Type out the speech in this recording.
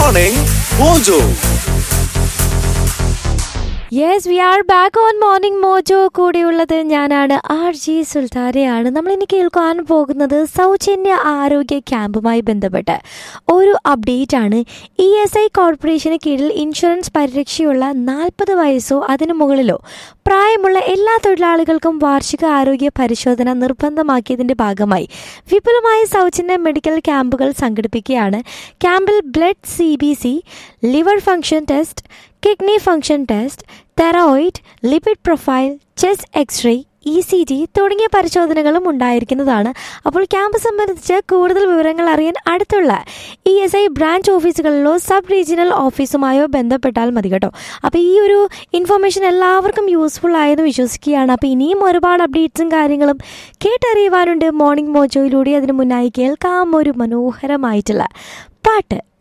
Morning Mojo. Yes we are back on morning Mojo കൂടെയുള്ളത് ഞാനാണ് R G സുൽത്താരയാണ് നമ്മൾ ഇനി കേൾക്കാൻ പോകുന്നത് സൗജന്യ ആരോഗ്യ ക്യാമ്പുമായി ബന്ധപ്പെട്ട് ഒരു അപ്ഡേറ്റ് ആണ് ഇ എസ് ഐ കോർപ്പറേഷന് കീഴിൽ ഇൻഷുറൻസ് പരിരക്ഷയുള്ള നാൽപ്പത് വയസ്സോ അതിനു മുകളിലോ പ്രായമുള്ള എല്ലാ തൊഴിലാളികൾക്കും വാർഷിക ആരോഗ്യ പരിശോധന നിർബന്ധമാക്കിയതിന്റെ ഭാഗമായി വിപുലമായ സൗജന്യ മെഡിക്കൽ ക്യാമ്പുകൾ സംഘടിപ്പിക്കുകയാണ് ക്യാമ്പിൽ blood C B C liver function test kidney function test thyroid lipid profile chest x ray E C G തുടങ്ങിയ പരിശോധനകളും ഉണ്ടായിരിക്കുന്നതാണ് അപ്പോൾ ക്യാമ്പ് സംബന്ധിച്ച് കൂടുതൽ വിവരങ്ങൾ അറിയാൻ അടുത്തുള്ള ഇ എസ് ഐ ബ്രാഞ്ച് ഓഫീസുകളിലോ സബ് റീജിയണൽ ഓഫീസുമായോ ബന്ധപ്പെട്ടാൽ മതി കേട്ടോ അപ്പോൾ ഈ ഒരു ഇൻഫർമേഷൻ എല്ലാവർക്കും യൂസ്ഫുൾ ആയെന്ന് വിശ്വസിക്കുകയാണ് അപ്പോൾ ഇനിയും ഒരുപാട് അപ്ഡേറ്റ്സും കാര്യങ്ങളും കേട്ടറിയുവാനുണ്ട് മോർണിംഗ് മോജോയിലൂടെ അതിന് മുന്നായി കേൾക്കാം ഒരു മനോഹരമായിട്ടുള്ള പാട്ട്